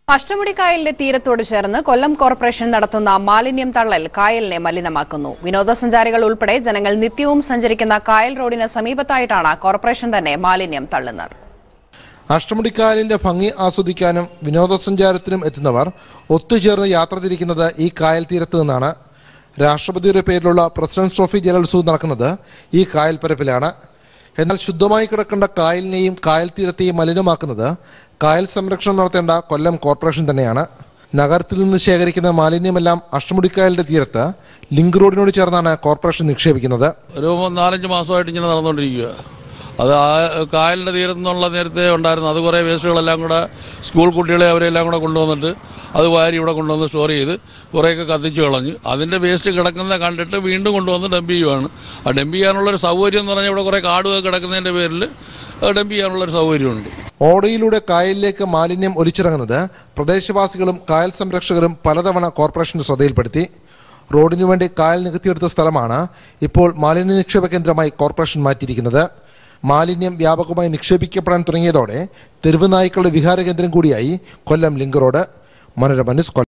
അഷ്ടമുടി കായലിന്റെ തീരത്തോട് ചേർന്ന് കൊല്ലം കോർപ്പറേഷൻ നടത്തുന്ന മാലിന്യം തള്ളൽ കായലിനെ മലിനമാക്കുന്നു വിനോദസഞ്ചാരികൾ ഉൾപ്പെടെ ജനങ്ങൾ നിത്യവും സഞ്ചരിക്കുന്ന കായൽ റോഡിന് സമീപത്തായിട്ടാണ് കോർപ്പറേഷൻ തന്നെ മാലിന്യം തള്ളുന്നത് അഷ്ടമുടിക്കായലിന്റെ ഭംഗി ആസ്വദിക്കാനും വിനോദസഞ്ചാരത്തിനും എത്തുന്നവർ ഒത്തുചേർന്ന് യാത്ര തിരിക്കുന്നത് ഈ കായൽ തീരത്ത് നിന്നാണ് രാഷ്ട്രപതിയുടെ പേരിലുള്ള പ്രസിഡന്റ്സ് ട്രോഫി ജലോത്സവം നടക്കുന്നത് ഈ കായൽ പരപ്പിലാണ് എന്നാൽ ശുദ്ധമായി കിടക്കേണ്ട കായലിനെയും കായൽ തീരത്തെയും മലിനമാക്കുന്നത് കായൽ സംരക്ഷണം നടത്തേണ്ട കൊല്ലം കോർപ്പറേഷൻ തന്നെയാണ് നഗരത്തിൽ നിന്ന് ശേഖരിക്കുന്ന മാലിന്യമെല്ലാം അഷ്ടമുടിക്കായലിന്റെ തീരത്ത് ലിങ്ക് റോഡിനോട് ചേർന്നാണ് കോർപ്പറേഷൻ നിക്ഷേപിക്കുന്നത് ഒരു നാലഞ്ച് മാസമായിട്ട് ഇങ്ങനെ നടന്നുകൊണ്ടിരിക്കുക അത് ആ കായലിൻ്റെ തീരത്തു നിന്നുള്ള നേരത്തെ ഉണ്ടായിരുന്നു അത് കുറേ വേസ്റ്റുകളെല്ലാം കൂടെ സ്കൂൾ കുട്ടികളെ അവരെല്ലാം കൂടെ കൊണ്ടുവന്നിട്ട് അത് വാരി ഇവിടെ കൊണ്ടുവന്ന് സ്റ്റോർ ചെയ്ത് കുറേയൊക്കെ കത്തിച്ച് കളഞ്ഞ് അതിൻ്റെ വേസ്റ്റ് കിടക്കുന്ന കണ്ടിട്ട് വീണ്ടും കൊണ്ടുവന്ന് ഡംപ് ചെയ്യുവാണ് ആ ഡംപ് ചെയ്യാനുള്ളൊരു സൗകര്യം എന്ന് പറഞ്ഞാൽ ഇവിടെ കുറേ കാടുകൾ കിടക്കുന്നതിൻ്റെ പേരിൽ ഡംപ് ചെയ്യാനുള്ളൊരു സൗകര്യമുണ്ട് ഓടയിലൂടെ കായലിലേക്ക് മാലിന്യം ഒലിച്ചിറങ്ങുന്നത് പ്രദേശവാസികളും കായൽ സംരക്ഷകരും പലതവണ കോർപ്പറേഷന്റെ ശ്രദ്ധയിൽപ്പെടുത്തി റോഡിനു വേണ്ടി കായൽ നികത്തിയെടുത്ത സ്ഥലമാണ് ഇപ്പോൾ മാലിന്യ നിക്ഷേപ കേന്ദ്രമായി കോർപ്പറേഷൻ മാറ്റിയിരിക്കുന്നത് മാലിന്യം വ്യാപകമായി നിക്ഷേപിക്കപ്പെടാൻ തുടങ്ങിയതോടെ തെരുവ് നായ്ക്കളുടെ വിഹാര കേന്ദ്രം കൂടിയായി Kollam link road Manorama news കൊല്ലം